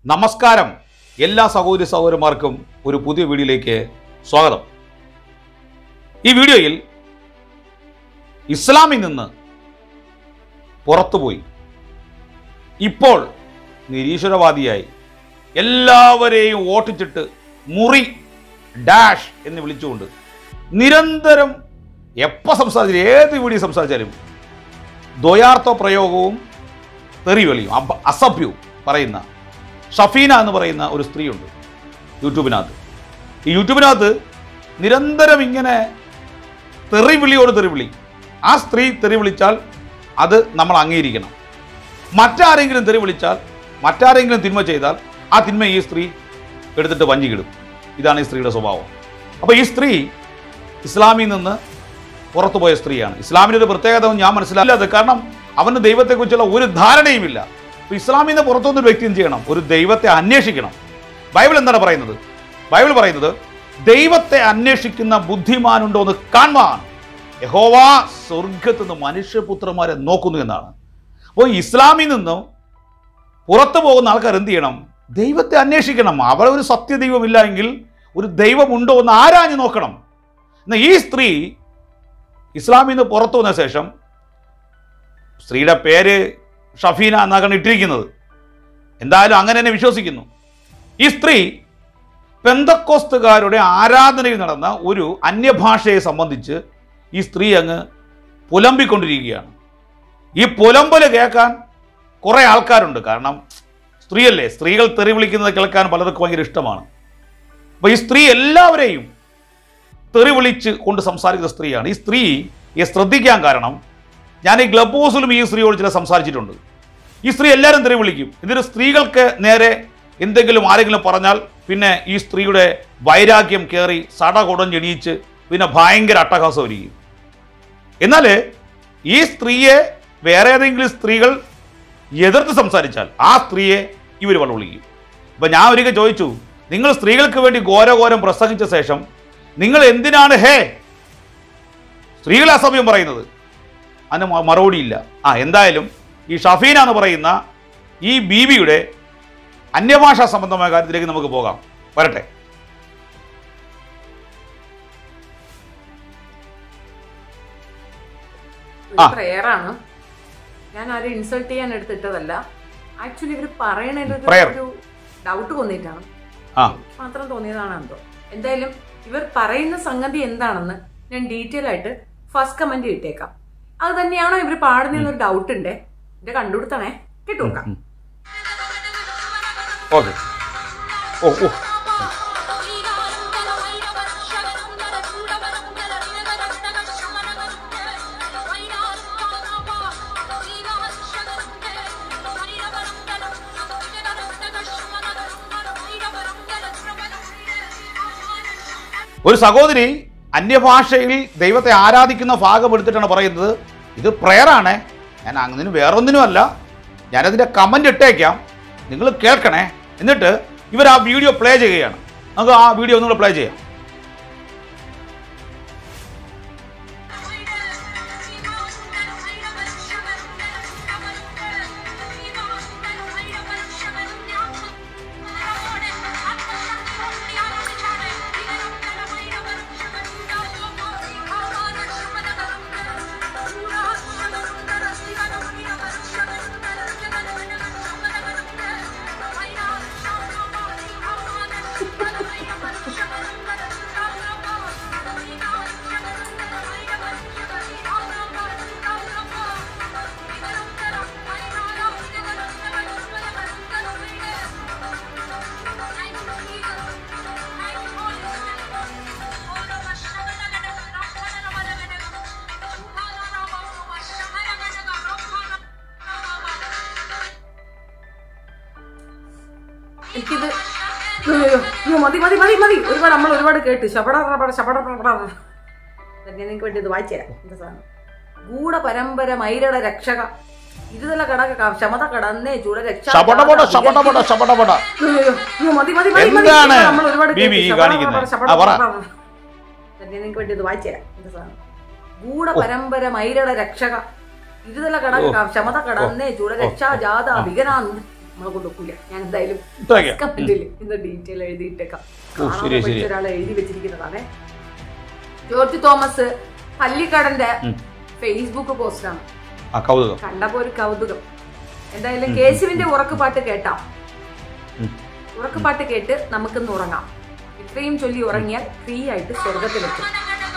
നമസ്കാരം എല്ലാ സഹോദരി സഹോദരന്മാർക്കും ഒരു പുതിയ വീഡിയോയിലേക്ക് സ്വാഗതം ഈ വീഡിയോയിൽ ഇസ്ലാമിൽ നിന്ന് പുറത്തുപോയി ഇപ്പോൾ നിരീശ്വരവാദിയായി എല്ലാവരെയും ഓട്ടിച്ചിട്ട് മുറി ഡാഷ് എന്ന് വിളിച്ചുകൊണ്ട് നിരന്തരം എപ്പോൾ സംസാരിച്ചാലും ഏത് വീഡിയോ സംസാരിച്ചാലും ദ്വയാർത്ഥ പ്രയോഗവും തെറിവിളിയും അബ- അസഭ്യവും പറയുന്ന ഷഫീന എന്ന് പറയുന്ന ഒരു സ്ത്രീയുണ്ട് യൂട്യൂബിനകത്ത് ഈ യൂട്യൂബിനകത്ത് നിരന്തരം ഇങ്ങനെ തെറിവിളിയോട് തെറിവിളി ആ സ്ത്രീ തെറി വിളിച്ചാൽ അത് നമ്മൾ അംഗീകരിക്കണം മറ്റാരെങ്കിലും തെറി വിളിച്ചാൽ മറ്റാരെങ്കിലും തിന്മ ചെയ്താൽ ആ തിന്മ ഈ സ്ത്രീ എടുത്തിട്ട് വഞ്ചിക്കിടും ഇതാണ് ഈ സ്ത്രീയുടെ സ്വഭാവം അപ്പോൾ ഈ സ്ത്രീ ഇസ്ലാമിൽ നിന്ന് പുറത്തുപോയ സ്ത്രീയാണ് ഇസ്ലാമിൻ്റെ ഒരു പ്രത്യേകത ഞാൻ മനസ്സിലാക്കില്ല കാരണം അവന് ദൈവത്തെക്കുറിച്ചുള്ള ഒരു ധാരണയുമില്ല അപ്പോൾ ഇസ്ലാമിൽ നിന്ന് പുറത്തുനിന്ന് ഒരു വ്യക്തി എന്ത് ചെയ്യണം ഒരു ദൈവത്തെ അന്വേഷിക്കണം ബൈബിൾ എന്താണ് പറയുന്നത് ബൈബിൾ പറയുന്നത് ദൈവത്തെ അന്വേഷിക്കുന്ന ബുദ്ധിമാനുണ്ടോ എന്ന് കാണുവാൻ യഹോവ സ്വർഗത്ത് നിന്ന് മനുഷ്യപുത്രന്മാരെ നോക്കുന്നു എന്നാണ് അപ്പോൾ ഇസ്ലാമിൽ നിന്നും പുറത്തു പോകുന്ന ആൾക്കാർ എന്ത് ചെയ്യണം ദൈവത്തെ അന്വേഷിക്കണം അവിടെ ഒരു സത്യദൈവമില്ല എങ്കിൽ ഒരു ദൈവമുണ്ടോ എന്ന് ആരാഞ്ഞു നോക്കണം എന്നാൽ ഈ സ്ത്രീ ഇസ്ലാമിൽ നിന്ന് പുറത്തു വന്ന ശേഷം സ്ത്രീയുടെ പേര് ഷഫീന എന്നാണ് ഇട്ടിരിക്കുന്നത് എന്തായാലും അങ്ങനെ തന്നെ വിശ്വസിക്കുന്നു ഈ സ്ത്രീ പെന്തക്കോസ്തുകാരുടെ ആരാധനയിൽ നടന്ന ഒരു അന്യഭാഷയെ സംബന്ധിച്ച് ഈ സ്ത്രീ അങ്ങ് പുലമ്പിക്കൊണ്ടിരിക്കുകയാണ് ഈ പുലമ്പല് കേൾക്കാൻ കുറേ ആൾക്കാരുണ്ട് കാരണം സ്ത്രീയല്ലേ സ്ത്രീകൾ തെറി വിളിക്കുന്നത് കേൾക്കാൻ പലർക്കും ഭയങ്കര ഇഷ്ടമാണ് അപ്പോൾ ഈ സ്ത്രീ എല്ലാവരെയും തെറി വിളിച്ച് കൊണ്ട് സംസാരിക്കുന്ന സ്ത്രീയാണ് ഈ സ്ത്രീയെ ശ്രദ്ധിക്കാൻ കാരണം ഞാൻ ഈ ക്ലബ് ഹൗസിലും ഈ സ്ത്രീയോട് ചില സംസാരിച്ചിട്ടുണ്ട് ഈ സ്ത്രീ എല്ലാവരും തെറി വിളിക്കും ഇതിന് സ്ത്രീകൾക്ക് നേരെ എന്തെങ്കിലും ആരെങ്കിലും പറഞ്ഞാൽ പിന്നെ ഈ സ്ത്രീയുടെ വൈരാഗ്യം കയറി സട കുടഞ്ഞെണീച്ച് പിന്നെ ഭയങ്കര അട്ടഹാസമായിരിക്കും എന്നാൽ ഈ സ്ത്രീയെ വേറെ ഏതെങ്കിലും സ്ത്രീകൾ എതിർത്ത് സംസാരിച്ചാൽ ആ സ്ത്രീയെ ഇവർ വള്ള വിളിക്കും അപ്പം ഞാൻ ഒരിക്കൽ ചോദിച്ചു നിങ്ങൾ സ്ത്രീകൾക്ക് വേണ്ടി ഘോരഘോരം പ്രസംഗിച്ച ശേഷം നിങ്ങൾ എന്തിനാണ് ഹേ സ്ത്രീകൾ അസഭ്യം പറയുന്നത് അതിന് മ- മറുപടിയില്ല ആ എന്തായാലും ഈ ഷഫീന എന്ന് പറയുന്ന ഈ ബീവിയുടെ അന്യഭാഷാ സംബന്ധമായ കാര്യത്തിലേക്ക് നമുക്ക് പോകാം വരട്ടെ ആ. പ്രെയർ ആണ് ഞാൻ ആരും ഇൻസൾട്ട് ചെയ്യാൻ എടുത്തിട്ടതല്ല ആക്ച്വലി ഇവർ പറയണത് Prayer. ഒരു ഡൗട്ട് തോന്നിയിട്ടാണ് ആ മാത്രം തോന്നിയതാണ് എന്തോ എന്തായാലും ഇവർ പറയുന്ന സംഗതി എന്താണെന്ന് ഞാൻ ഡീറ്റെയിൽ ആയിട്ട് ഫസ്റ്റ് കമന്റ് ഇട്ടേക്കാം അത് തന്നെയാണോ ഇവർ പാടുന്നൊരു ഡൗട്ട് ഉണ്ട് ഇത് കണ്ടുപിടുത്തണേ കേട്ടോക്കാം ഓക്കെ ഓ ഓ ഒരു സഹോദരി അന്യഭാഷയിൽ ദൈവത്തെ ആരാധിക്കുന്ന ഭാഗം എടുത്തിട്ടാണ് പറയുന്നത് ഇത് പ്രയറാണ് ഞാൻ അങ്ങനെ വേറൊന്നിനുമല്ല ഞാനതിൻ്റെ കമൻ്റ് ഇട്ടേക്കാം നിങ്ങൾ കേൾക്കണേ എന്നിട്ട് ഇവർ ആ വീഡിയോ പ്ലേ ചെയ്യുകയാണ് നമുക്ക് ആ വീഡിയോ ഒന്നുകൂടെ പ്ലേ ചെയ്യാം എനിക്കിത് അയ്യോ, അയ്യോ, അയ്യോ, മതി മതി മതി മതി ഒരുപാട് നമ്മൾ ഒരുപാട് കേട്ട് ശപട റബട, ശപട റബട. ഞാൻ നിങ്ങൾക്ക് വേണ്ടി ഇത് വായിച്ചു തരാം എന്താ സാധനം ഗൂഢ പരമ്പര മൈരട രക്ഷക ഇരുതല കടക ക- ശമത കടന്നേ ചൂട രക്ഷ ശപടപട ശപടപട ശപടപട അയ്യോ, അയ്യോ, അയ്യോ, മതി മതി മതി മതി എന്താണ് നമ്മൾ ഒരുപാട് ബീബി ഈ കേട്ട്. ശപട കാണിക്കുന്നത്? റബട, ശപട ആ, പറ. റബട. ഞാൻ നിങ്ങൾക്ക് വേണ്ടി ഇത് വായിച്ചു തരാം എന്താ സാധനം ഗൂഢ പരമ്പര മൈരട രക്ഷക ഇരുതല കടക ഓ. ക- ശമത കടന്നേ ചൂട രക്ഷ ജാത വികനാ നമ്മളെ കൊടുക്കൂല ഞാൻ എന്തായാലും ഇട്ടേക്കാം. കമന്റിൽ ഇന്ന് ഡീറ്റെയിൽ എഴുതിയിട്ടേക്കാം ഓ, കാണാൻ ശരിയാ, പറ്റിയ ശരിയാ. ഒരാൾ എഴുതി വെച്ചിരിക്കുന്നതാണേ ജോർജ് തോമസ് പള്ളിക്കടന്റെ ഉം. ഫേസ്ബുക്ക് പോസ്റ്റാണ് ആ കൗതുകം കണ്ടപ്പോ ഒരു കൗതുകം എന്തായാലും കേശുവിന്റെ ഉറക്കുപാട്ട് കേട്ടാം ഉം. ഉറക്കുപാട്ട് കേട്ട് നമുക്കിന്ന് ഉറങ്ങാം ഇത്രയും ചൊല്ലി ഉറങ്ങിയാൽ ഫ്രീ ആയിട്ട് സ്വർഗത്തിലെത്തും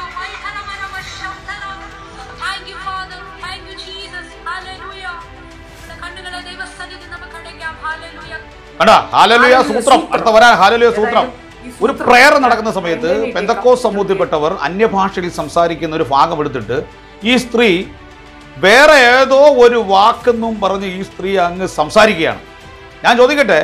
Thank you, Father. Thank you, Jesus. Hallelujah. നമ്മുടെ കണ്ണുകളെ ദൈവസന്നിധി നമുക്ക് അടയ്ക്കാം. Hallelujah. കണ്ടാ ഹാലലുയ ഹാലലുയ സൂത്രം സൂത്രം. അടുത്ത വരാൻ ഹാലലുയ സൂത്രം ഏതായാലും ഈ ഒരു സൂത്രം പ്രയർ നടക്കുന്ന സമയത്ത് എങ്ങനെ പെന്തക്കോസ് സമൂഹത്തിൽപ്പെട്ടവർ അന്യഭാഷയിൽ സംസാരിക്കുന്ന ഒരു ഭാഗം എടുത്തിട്ട് ഈ സ്ത്രീ വേറെ ഏതോ ഒരു വാക്കെന്നും പറഞ്ഞ് ഈ സ്ത്രീ അങ്ങ് സംസാരിക്കുകയാണ് ഞാൻ ചോദിക്കട്ടെ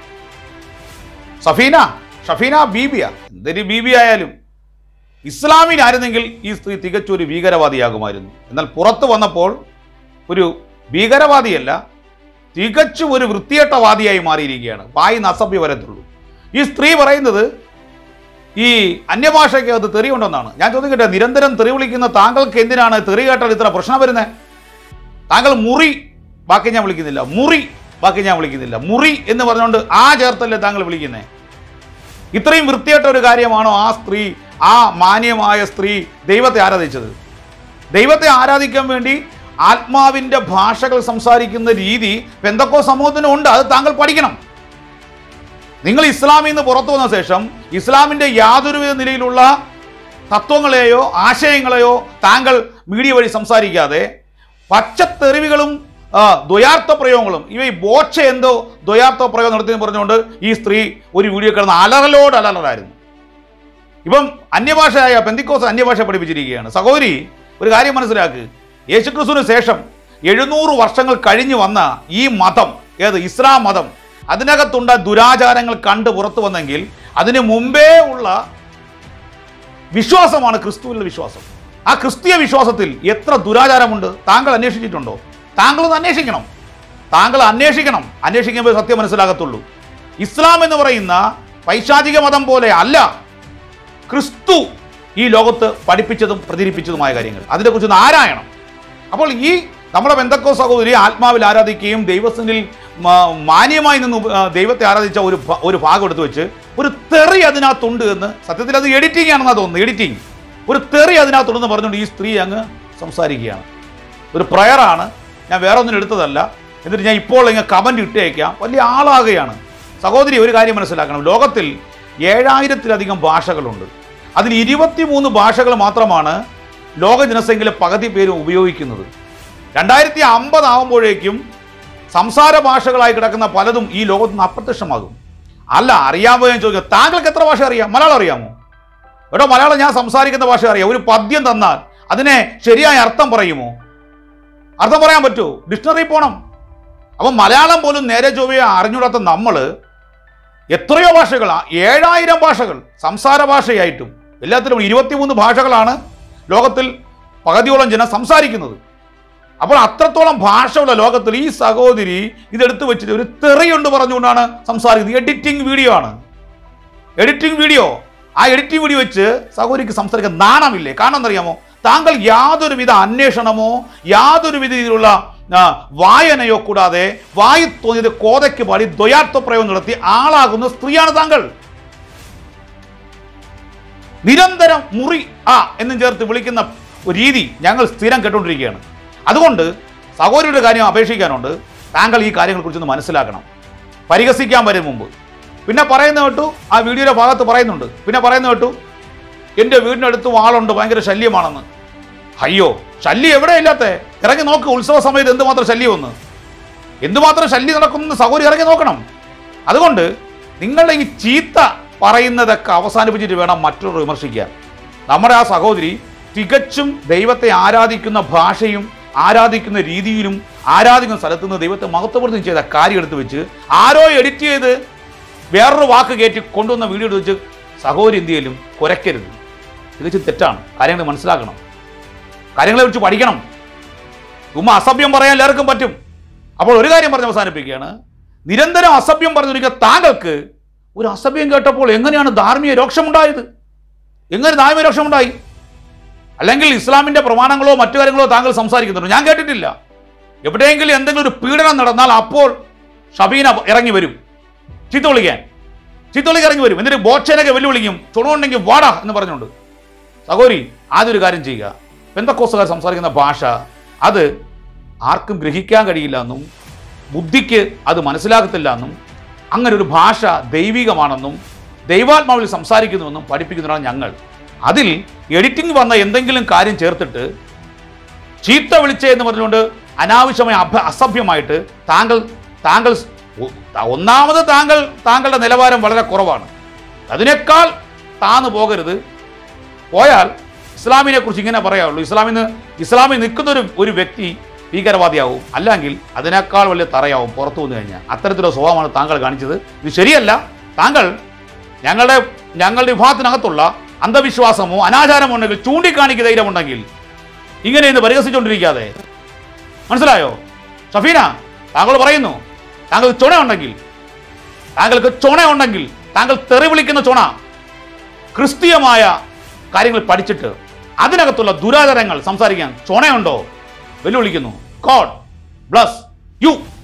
സഫീന ഷഫീന ബീബിയ എന്തൊരു ബീബി ആയാലും ഇസ്ലാമിനായിരുന്നെങ്കിൽ ഈ സ്ത്രീ തികച്ചൊരു ഭീകരവാദിയാകുമായിരുന്നു എന്നാൽ പുറത്ത് വന്നപ്പോൾ ഒരു ഭീകരവാദിയല്ല തികച്ചും ഒരു വൃത്തിയേട്ടവാദിയായി മാറിയിരിക്കുകയാണ് വായി നസഭ്യ വരത്തുള്ളൂ ഈ സ്ത്രീ പറയുന്നത് ഈ അന്യഭാഷയ്ക്ക് അത് തെറി ഉണ്ടെന്നാണ് ഞാൻ ചോദിക്കട്ടെ നിരന്തരം തെറി വിളിക്കുന്ന താങ്കൾക്ക് എന്തിനാണ് തെറി കേട്ടാൽ ഇത്ര പ്രശ്നം വരുന്നത് താങ്കൾ മുറി ബാക്കി ഞാൻ വിളിക്കുന്നില്ല മുറി ബാക്കി ഞാൻ വിളിക്കുന്നില്ല മുറി എന്ന് പറഞ്ഞുകൊണ്ട് ആ ചേർത്തല്ലേ താങ്കൾ വിളിക്കുന്നേ ഇത്രയും വൃത്തിയായിട്ട ഒരു കാര്യമാണോ ആ സ്ത്രീ ആ മാന്യമായ സ്ത്രീ ദൈവത്തെ ആരാധിച്ചത് ദൈവത്തെ ആരാധിക്കാൻ വേണ്ടി ആത്മാവിൻ്റെ ഭാഷകൾ സംസാരിക്കുന്ന രീതി പെന്തക്കോ സമൂഹത്തിനും ഉണ്ട് അത് താങ്കൾ പഠിക്കണം നിങ്ങൾ ഇസ്ലാമിൽ നിന്ന് പുറത്തു വന്ന ശേഷം ഇസ്ലാമിൻ്റെ യാതൊരുവിധ നിലയിലുള്ള തത്വങ്ങളെയോ ആശയങ്ങളെയോ താങ്കൾ മീഡിയ വഴി സംസാരിക്കാതെ പച്ചത്തെറിവുകളും ആ, ദ്വയാർത്ഥ പ്രയോഗങ്ങളും ഇവ ഈ ബോച്ച എന്തോ ദ്വയാർത്ഥ പ്രയോഗം നടത്തിയെന്ന് പറഞ്ഞുകൊണ്ട് ഈ സ്ത്രീ ഒരു വീഡിയോ കിടന്ന് അലറലോട് അലറലായിരുന്നു ഇപ്പം അന്യഭാഷയായ പെന്തിക്കോസ് അന്യഭാഷ പഠിപ്പിച്ചിരിക്കുകയാണ് സഹോദരി ഒരു കാര്യം മനസ്സിലാക്ക് യേശുക്രിസ്തുവിന് ശേഷം എഴുന്നൂറ് വർഷങ്ങൾ കഴിഞ്ഞു വന്ന ഈ മതം ഏത് ഇസ്ലാം മതം അതിനകത്തുണ്ട ദുരാചാരങ്ങൾ കണ്ട് പുറത്തു വന്നെങ്കിൽ അതിന് മുമ്പേ ഉള്ള വിശ്വാസമാണ് ക്രിസ്തുവിലുള്ള വിശ്വാസം ആ ക്രിസ്തീയ വിശ്വാസത്തിൽ എത്ര ദുരാചാരമുണ്ട് താങ്കൾ അന്വേഷിച്ചിട്ടുണ്ടോ താങ്കളൊന്ന് അന്വേഷിക്കണം താങ്കൾ അന്വേഷിക്കണം അന്വേഷിക്കുമ്പോൾ സത്യം മനസ്സിലാകത്തുള്ളൂ ഇസ്ലാം എന്ന് പറയുന്ന പൈശാചിക മതം പോലെ അല്ല ക്രിസ്തു ഈ ലോകത്ത് പഠിപ്പിച്ചതും പ്രചരിപ്പിച്ചതുമായ കാര്യങ്ങൾ അതിനെക്കുറിച്ച് ഒന്ന് ആരായണം അപ്പോൾ ഈ നമ്മുടെ ബന്ധക്കോ സഹോദരി ആത്മാവിൽ ആരാധിക്കുകയും ദൈവസ്ഥനിൽ മാ- മാന്യമായി നിന്ന് ഉപ- ആ, ദൈവത്തെ ആരാധിച്ച ഒരു ഭ- ഒരു ഭാഗം എടുത്തു വെച്ച് ഒരു തെറി അതിനകത്തുണ്ട് എന്ന് സത്യത്തിൽ അത് എഡിറ്റിംഗ് ആണെന്നാ തോന്നുന്നു എഡിറ്റിംഗ് ഒരു തെറി അതിനകത്തുണ്ടെന്ന് പറഞ്ഞുകൊണ്ട് ഈ സ്ത്രീ അങ്ങ് സംസാരിക്കുകയാണ് ഒരു പ്രയറാണ് ഞാൻ വേറെ ഒന്നിനും എടുത്തതല്ല എന്നിട്ട് ഞാൻ ഇപ്പോൾ ഇങ്ങനെ കമൻറ്റ് ഇട്ടേക്കാം വലിയ ആളാകുകയാണ് സഹോദരി ഒരു കാര്യം മനസ്സിലാക്കണം ലോകത്തിൽ ഏഴായിരത്തിലധികം ഭാഷകളുണ്ട് അതിൽ ഇരുപത്തിമൂന്ന് ഭാഷകൾ മാത്രമാണ് ലോക ജനസംഖ്യയിലെ പകുതി പേരും ഉപയോഗിക്കുന്നത് രണ്ടായിരത്തി അമ്പത് ആകുമ്പോഴേക്കും സംസാര ഭാഷകളായി കിടക്കുന്ന പലതും ഈ ലോകത്ത് നിന്ന് അപ്രത്യക്ഷമാകും അല്ല അറിയാമോ ഞാൻ ചോദിക്കുക താങ്കൾക്ക് എത്ര ഭാഷ അറിയാം മലയാളം അറിയാമോ എടോ മലയാളം ഞാൻ സംസാരിക്കുന്ന ഭാഷ അറിയാം ഒരു പദ്യം തന്നാൽ അതിനെ ശരിയായ അർത്ഥം പറയുമോ അർത്ഥം പറയാൻ പറ്റുമോ ഡിക്ഷണറി പോണം അപ്പം മലയാളം പോലും നേരെ ചൊവ്വയെ അറിഞ്ഞൂടാത്ത നമ്മൾ എത്രയോ ഭാഷകളാ ഏഴായിരം ഭാഷകൾ സംസാര ഭാഷയായിട്ടും എല്ലാത്തിലും ഇരുപത്തിമൂന്ന് ഭാഷകളാണ് ലോകത്തിൽ പകുതിയോളം ജനം സംസാരിക്കുന്നത് അപ്പോൾ അത്രത്തോളം ഭാഷയുള്ള ലോകത്തിൽ ഈ സഹോദരി ഇതെടുത്ത് വെച്ചിട്ട് ഒരു തെറിയുണ്ട് പറഞ്ഞുകൊണ്ടാണ് സംസാരിക്കുന്നത് എഡിറ്റിംഗ് വീഡിയോ ആണ് എഡിറ്റിംഗ് വീഡിയോ ആ എഡിറ്റിംഗ് വീഡിയോ വെച്ച് സഹോദരിക്ക് സംസാരിക്കാൻ നാണമില്ലേ കാരണം എന്തറിയാമോ താങ്കൾ യാതൊരുവിധ അന്വേഷണമോ യാതൊരുവിധ രീതിയിലുള്ള ആ, വായനയോ കൂടാതെ വായി തോന്നിയത് കോതയ്ക്ക് പാടി ദ്വയാർത്ഥ പ്രയോഗം നടത്തി ആളാകുന്ന സ്ത്രീയാണ് താങ്കൾ നിരന്തരം മുറി ആ എന്നും ചേർത്ത് വിളിക്കുന്ന ഒരു രീതി ഞങ്ങൾ സ്ഥിരം കേട്ടുകൊണ്ടിരിക്കുകയാണ് അതുകൊണ്ട് സഹോദരിയുടെ കാര്യം അപേക്ഷിക്കാനുണ്ട് താങ്കൾ ഈ കാര്യങ്ങളെക്കുറിച്ചൊന്ന് മനസ്സിലാക്കണം പരിഹസിക്കാൻ വരും മുമ്പ് പിന്നെ പറയുന്ന കേട്ടു ആ വീഡിയോയുടെ ഭാഗത്ത് പറയുന്നുണ്ട് പിന്നെ പറയുന്ന കേട്ടു എൻ്റെ വീടിനടുത്ത് ആളുണ്ട് ഭയങ്കര ശല്യമാണെന്ന് അയ്യോ ശല്യം എവിടെ ഇല്ലാത്ത ഇറങ്ങി നോക്ക് ഉത്സവ സമയത്ത് എന്തുമാത്രം ശല്യമെന്ന് എന്തുമാത്രം ശല്യം നടക്കുമെന്ന് സഹോദരി ഇറങ്ങി നോക്കണം അതുകൊണ്ട് നിങ്ങളുടെ ഈ ചീത്ത പറയുന്നതൊക്കെ അവസാനിപ്പിച്ചിട്ട് വേണം മറ്റുള്ളവർ വിമർശിക്കാൻ നമ്മുടെ ആ സഹോദരി തികച്ചും ദൈവത്തെ ആരാധിക്കുന്ന ഭാഷയും ആരാധിക്കുന്ന രീതിയിലും ആരാധിക്കുന്ന സ്ഥലത്ത് നിന്ന് ദൈവത്തെ മഹത്വപ്പെടുത്തുകയും ചെയ്ത കാര്യം എടുത്ത് വെച്ച് ആരോ എഡിറ്റ് ചെയ്ത് വേറൊരു വാക്ക് കയറ്റി കൊണ്ടുവന്ന വീഡിയോ എടുത്ത് വെച്ച് സഹോദരി എന്ത് ചെയ്യലും കുരയ്ക്കരുത് തികച്ചും തെറ്റാണ് കാര്യങ്ങൾ മനസ്സിലാക്കണം കാര്യങ്ങളെ കുറിച്ച് പഠിക്കണം ഉമ്മ അസഭ്യം പറയാൻ എല്ലാവർക്കും പറ്റും അപ്പോൾ ഒരു കാര്യം പറഞ്ഞ് അവസാനിപ്പിക്കുകയാണ് നിരന്തരം അസഭ്യം പറഞ്ഞിരിക്കുന്ന താങ്കൾക്ക് ഒരു അസഭ്യം കേട്ടപ്പോൾ എങ്ങനെയാണ് ധാർമ്മിക രോക്ഷമുണ്ടായത് എങ്ങനെ ധാർമ്മിക രോക്ഷമുണ്ടായി അല്ലെങ്കിൽ ഇസ്ലാമിന്റെ പ്രമാണങ്ങളോ മറ്റു കാര്യങ്ങളോ താങ്കൾ സംസാരിക്കുന്നുണ്ടോ ഞാൻ കേട്ടിട്ടില്ല എവിടെയെങ്കിലും എന്തെങ്കിലും ഒരു പീഡനം നടന്നാൽ അപ്പോൾ ഷബീന ഇറങ്ങി വരും ചീത്ത വിളിക്കാൻ ചീത്ത വിളിക്കാൻ ഇറങ്ങി വരും എന്നിട്ട് ബോച്ചേനൊക്കെ വെല്ലുവിളിക്കും ചുണമുണ്ടെങ്കിൽ വാടാ എന്ന് പറഞ്ഞുകൊണ്ട് സഹോരി ആദ്യം ഒരു കാര്യം ചെയ്യുക പെന്തക്കോസുകാർ സംസാരിക്കുന്ന ഭാഷ അത് ആർക്കും ഗ്രഹിക്കാൻ കഴിയില്ല എന്നും ബുദ്ധിക്ക് അത് മനസ്സിലാകത്തില്ല എന്നും അങ്ങനെ ഒരു ഭാഷ ദൈവികമാണെന്നും ദൈവാത്മാവിൽ സംസാരിക്കുന്നുവെന്നും പഠിപ്പിക്കുന്നതാണ് ഞങ്ങൾ അതിൽ എഡിറ്റിംഗ് വന്ന എന്തെങ്കിലും കാര്യം ചേർത്തിട്ട് ചീത്ത വിളിച്ചേ എന്ന് പറഞ്ഞുകൊണ്ട് അനാവശ്യമായ അഭ അസഭ്യമായിട്ട് താങ്കൾ താങ്കൾ സ് ഒ- ഒന്നാമത് താങ്കൾ താങ്കളുടെ നിലവാരം വളരെ കുറവാണ് അതിനേക്കാൾ താന്നു പോകരുത് പോയാൽ ഇസ്ലാമിനെ കുറിച്ച് ഇങ്ങനെ പറയാവുള്ളൂ ഇസ്ലാമിൽ നിന്ന് ഇസ്ലാമിൽ നിൽക്കുന്ന ഒരു ഒരു വ്യക്തി ഭീകരവാദിയാവും അല്ലെങ്കിൽ അതിനേക്കാൾ വലിയ തറയാവും പുറത്തു വന്നു കഴിഞ്ഞാൽ അത്തരത്തിലുള്ള സ്വഭാവമാണ് താങ്കൾ കാണിച്ചത് ഇത് ശരിയല്ല താങ്കൾ ഞങ്ങളുടെ ഞങ്ങളുടെ വിഭാഗത്തിനകത്തുള്ള അന്ധവിശ്വാസമോ അനാചാരമോ ഉണ്ടെങ്കിൽ ചൂണ്ടിക്കാണിക്കുക ധൈര്യമുണ്ടെങ്കിൽ ഇങ്ങനെ ഇന്ന് പരിഹസിച്ചുകൊണ്ടിരിക്കാതെ മനസ്സിലായോ ഷഫീന താങ്കൾ പറയുന്നു താങ്കൾ ചുണ ഉണ്ടെങ്കിൽ താങ്കൾക്ക് ചുണ ഉണ്ടെങ്കിൽ താങ്കൾ തെറി വിളിക്കുന്ന ചുണ ക്രിസ്തീയമായ കാര്യങ്ങൾ പഠിച്ചിട്ട് അതിനകത്തുള്ള ദുരാചാരങ്ങൾ സംസാരിക്കാൻ ചുണയുണ്ടോ വെല്ലുവിളിക്കുന്നു ഗോഡ് ബ്ലസ് യു